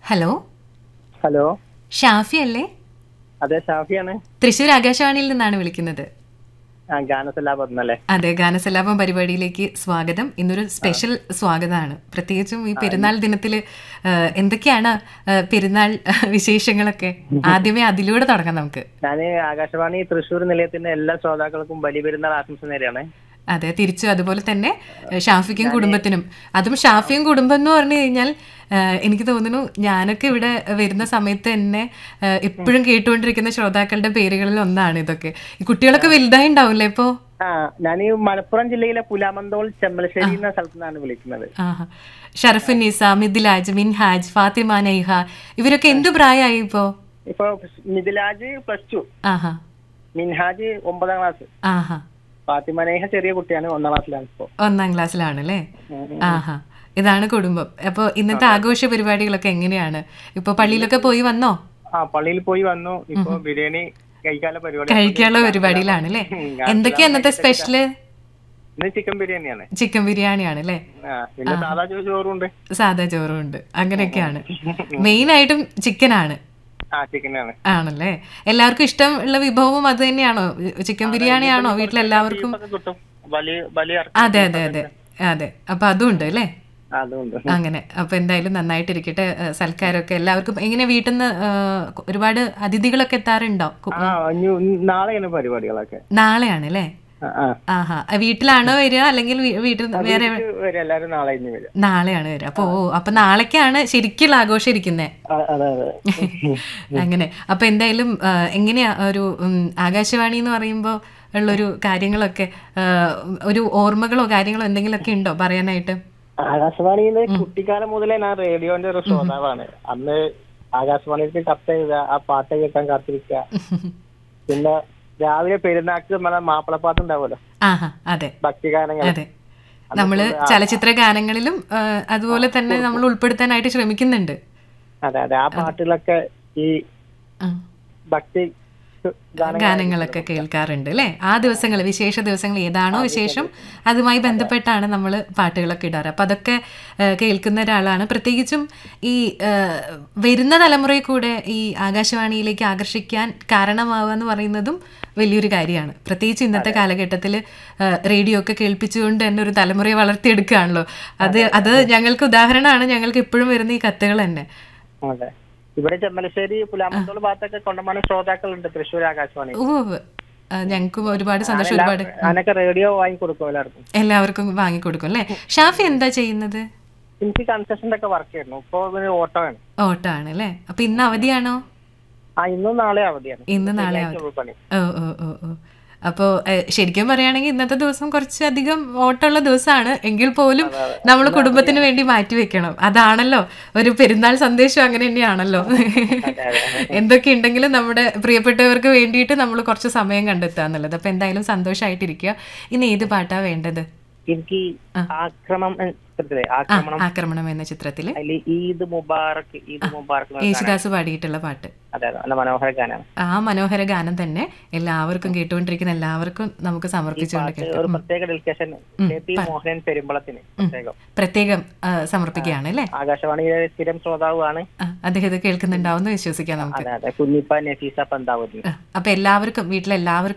Hello hello Shafi അല്ലേ അതെ ഷാഫിയാണ് തൃശ്ശൂർ ആകാശവാണിയിൽ നിന്നാണ് വിളിക്കുന്നത് ആ ഗാനസലാപം അല്ലേ അതെ ഗാനസലാപം പരിപാടിയിലേക്ക് സ്വാഗതം ഇന്നൊരു സ്പെഷ്യൽ സ്വാഗതമാണ് പ്രത്യേകിച്ചും ഈ പെരുന്നാൾ ദിനത്തിൽ എന്തൊക്കെയാണ് ആ, പെരുന്നാൾ വിശേഷങ്ങളൊക്കെ ആദ്യമേ അതിലൂടെ തുടങ്ങാം നമുക്ക് ഞാൻ ആകാശവാണി തൃശ്ശൂർ നിലയത്തിന്റെ എല്ലാ ശ്രോതാക്കൾക്കും ബലി പെരുന്നാൾ ആശംസ നേരെയാണ് അതെ തിരിച്ചു അതുപോലെ തന്നെ ഏഹ്, ഷാഫിക്കും കുടുംബത്തിനും അതും ഷാഫിയും കുടുംബം എന്ന് പറഞ്ഞു കഴിഞ്ഞാൽ ഏഹ്, എനിക്ക് തോന്നുന്നു ഞാനൊക്കെ ഇവിടെ വരുന്ന സമയത്ത് തന്നെ ഏഹ്, എപ്പോഴും കേട്ടുകൊണ്ടിരിക്കുന്ന ശ്രോതാക്കളുടെ പേരുകളിൽ ഒന്നാണ് ഇതൊക്കെ ഈ കുട്ടികളൊക്കെ വലുതായി ഉണ്ടാവില്ലേ ഇപ്പോ ആ ഞാൻ ഈ മലപ്പുറം ജില്ലയിലെ പുലാമന്തോൾ ചെമ്മലശ്ശേരി എന്ന സ്ഥലത്ത് നിന്നാണ് വിളിക്കുന്നത് ആഹാ ഷറഫുൻ നിസ മിഥിലാജ് മിൻഹാജ് ഫാത്തിമ നൈഹ ഇവരൊക്കെ എന്തു പ്രായമായി ഇപ്പോ ഇപ്പൊ മിഥിലാജ് പ്ലസ് ടു ആഹാ മിൻഹാജ് ഒമ്പതാം ക്ലാസ് ആഹാ ഫാത്തിമ നേഹ ചെറിയ കുട്ടിയാണ് ഒന്നാം ക്ലാസ്സിലാണ് ഇപ്പോ ഒന്നാം ക്ലാസ്സിലാണല്ലേ ആഹാ ഇതാണ് കുടുംബം അപ്പോൾ ഇന്നത്തെ ആഘോഷ പരിപാടികളൊക്കെ എങ്ങനെയാണ് ഇപ്പൊ പള്ളിയിലൊക്കെ പോയി വന്നോ ആ പള്ളിയിൽ പോയി വന്നു ഇപ്പൊ ബിരിയാണി കഴിക്കാനുള്ള പരിപാടി കഴിക്കാനുള്ള പരിപാടിയിലാണ് അല്ലേ എന്തൊക്കെയാ ഇന്നത്തെ സ്പെഷ്യല് ഇന്ന് ചിക്കൻ ബിരിയാണിയാണ് ചിക്കൻ ബിരിയാണിയാണ് അല്ലേ ആ പിന്നെ സാധാ ചോ- ചോറുണ്ട് സാദാ ചോറും ഉണ്ട് അങ്ങനെയൊക്കെയാണ് മെയിൻ ആയിട്ടും ചിക്കൻ ആണ് ആ ചിക്കനാണ് ആണല്ലേ എല്ലാവർക്കും ഇഷ്ടമുള്ള വിഭവവും അത് തന്നെയാണോ ചിക്കൻ ബിരിയാണി ആണോ വീട്ടിലെല്ലാവർക്കും ഒക്കെ കിട്ടും ബലി ബലി അതെ അതെ അതെ അതെ അപ്പൊ അതും ഉണ്ട് അല്ലേ അതുകൊണ്ട് അങ്ങനെ അപ്പൊ എന്തായാലും നന്നായിട്ടിരിക്കട്ടെ ഏഹ് സൽക്കാരമൊക്കെ എല്ലാവർക്കും എങ്ങനെ വീട്ടിൽ നിന്ന് ഒരുപാട് അതിഥികളൊക്കെ എത്താറുണ്ടോ കു- ആ ഇനി നാളെയാണ് പരിപാടികളൊക്കെ നാളെയാണ് അല്ലേ ആ, ആ. ആഹാ വീട്ടിലാണോ വരിക അല്ലെങ്കിൽ വീ- വീട്ടിൽ വേറെ ഇത് വരും എല്ലാരും നാളെ ഇനി വരും നാളെയാണ് വരിക അപ്പൊ ഓ അപ്പൊ നാളേക്കാണ് ശരിക്കുള്ള ആഘോഷം ഇരിക്കുന്നത് ആ, അതെ അതെ അങ്ങനെ അപ്പൊ എന്തായാലും ആ, എങ്ങനെയാ ഒരു ഉം, ആകാശവാണി എന്ന് പറയുമ്പോൾ ഉള്ളൊരു കാര്യങ്ങളൊക്കെ ആ, ഒരു ഓർമ്മകളോ കാര്യങ്ങളോ എന്തെങ്കിലുമൊക്കെ ഉണ്ടോ പറയാനായിട്ട് ആകാശവാണിയിലെ കുട്ടിക്കാലം മുതലേ ഞാൻ റേഡിയോന്റെ ഒരു ശ്രോതാവാണ് അന്ന് ആകാശവാണിക്ക് കത്ത് എഴുതുക ആ പാട്ട് കേൾക്കാൻ കാത്തിരിക്കുക പിന്നെ രാവിലെ പെരുന്നാക്ക് നമ്മളെ മാപ്പിളപ്പാട്ട് ഉണ്ടാവുമല്ലോ ആഹാ അതെ ഭക്തിഗാനങ്ങൾ അതെ നമ്മള് ചലച്ചിത്ര ഗാനങ്ങളിലും ആ, അതുപോലെ തന്നെ നമ്മൾ ഉൾപ്പെടുത്താനായിട്ട് ശ്രമിക്കുന്നുണ്ട് അതെ അതെ ആ പാട്ടിലൊക്കെ ഈ ആ. ഭക്തി ഗാനങ്ങൾ ഗാനങ്ങളൊക്കെ കേൾക്കാറുണ്ട് അല്ലേ ആ ദിവസങ്ങൾ വിശേഷ ദിവസങ്ങൾ ഏതാണോ വിശേഷം അതുമായി ബന്ധപ്പെട്ടാണ് നമ്മൾ പാട്ടുകളൊക്കെ ഇടാറ് അപ്പം അതൊക്കെ ആ, കേൾക്കുന്ന ഒരാളാണ് പ്രത്യേകിച്ചും ഈ ആ, വരുന്ന തലമുറയെ കൂടെ ഈ ആകാശവാണിയിലേക്ക് ആകർഷിക്കാൻ കാരണമാവുക എന്ന് പറയുന്നതും വലിയൊരു കാര്യമാണ് പ്രത്യേകിച്ച് ഇന്നത്തെ കാലഘട്ടത്തിൽ റേഡിയോ ഒക്കെ കേൾപ്പിച്ചുകൊണ്ട് തന്നെ ഒരു തലമുറയെ വളർത്തിയെടുക്കുകയാണല്ലോ അത് അത് ഞങ്ങൾക്ക് ഉദാഹരണമാണ് ഞങ്ങൾക്ക് എപ്പോഴും വരുന്ന ഈ കത്തുകൾ തന്നെ അതെ ഇവിടെ ചെമ്മലശ്ശേരി പുലാമത്തോട് ഭാഗത്തൊക്കെ കൊണ്ടമാനം ശ്രോതാക്കളുണ്ട് തൃശ്ശൂർ ആകാശവാണി ഓ ആ, ഞങ്ങൾക്കും ഒരുപാട് സന്തോഷം ഒരുപാട് ഞാനൊക്കെ റേഡിയോ വാങ്ങി കൊടുക്കും എല്ലാവർക്കും എല്ലാവർക്കും വാങ്ങിക്കൊടുക്കും അല്ലേ ഷാഫി എന്താ ചെയ്യുന്നത് എനിക്ക് കൺസെഷന്റെ ഒക്കെ വർക്ക് ചെയ്യുന്നു ഇപ്പൊ ഇതിന് ഓട്ടോ ആണ് ഓട്ടോ ആണ് അല്ലേ അപ്പൊ ഇന്ന് അവധിയാണോ ആ ഇന്നും നാളെ അവധിയാണ് ഇന്ന് നാളെ ശനിയാഴ്ച ഉള്ളൂ പണി ഓ ഓ ഓ ഓ അപ്പോൾ ശരിക്കും പറയുകയാണെങ്കിൽ ഇന്നത്തെ ദിവസം കുറച്ചധികം ഓട്ടമുള്ള ദിവസമാണ് എങ്കിൽ പോലും നമ്മൾ കുടുംബത്തിന് വേണ്ടി മാറ്റി വെക്കണം അതാണല്ലോ ഒരു പെരുന്നാൾ സന്ദേശം അങ്ങനെ തന്നെയാണല്ലോ എന്തൊക്കെ ഉണ്ടെങ്കിലും നമ്മുടെ പ്രിയപ്പെട്ടവർക്ക് വേണ്ടിയിട്ട് നമ്മൾ കുറച്ച് സമയം കണ്ടെത്തുക എന്നുള്ളത് അപ്പൊ എന്തായാലും സന്തോഷമായിട്ടിരിക്കുക ഇന്ന് ഏത് പാട്ടാ വേണ്ടത് എനിക്ക് ആക്രമം എന്ന ചിത്രത്തിലെ ആക്രമണം ആക്രമണം എന്ന ചിത്രത്തില് അതിൽ ഈദ് മുബാറക് ഈദ് മുബാറക് എന്ന ഗാനം. യേശുദാസ് പാടിയിട്ടുള്ള പാട്ട് അതെ അതെ നല്ല മനോഹര ഗാനാണ് ആ മനോഹര ഗാനം തന്നെ എല്ലാവർക്കും കേട്ടുകൊണ്ടിരിക്കുന്ന എല്ലാവർക്കും നമുക്ക് സമർപ്പിച്ചുകൊണ്ട് കേൾക്കാം ഒരു പ്രത്യേക ഡെലിക്കേഷൻ കെ പി മോഹനൻ പെരുമ്പളത്തിന് പ്രത്യേകം പ്രത്യേകം ആ, സമർപ്പിക്കുകയാണ് അല്ലേ ആകാശവാണിയിലെ സ്ഥിരം ശ്രോതാവാണ് ആ, അദ്ദേഹം ഇത് കേൾക്കുന്നുണ്ടാവുമെന്ന് വിശ്വസിക്കാം നമുക്ക് അതെ അതെ കുഞ്ഞിപ്പ നഫീസ പന്താവതി ആ, അപ്പൊ എല്ലാവർക്കും വീട്ടിലെല്ലാവർക്കും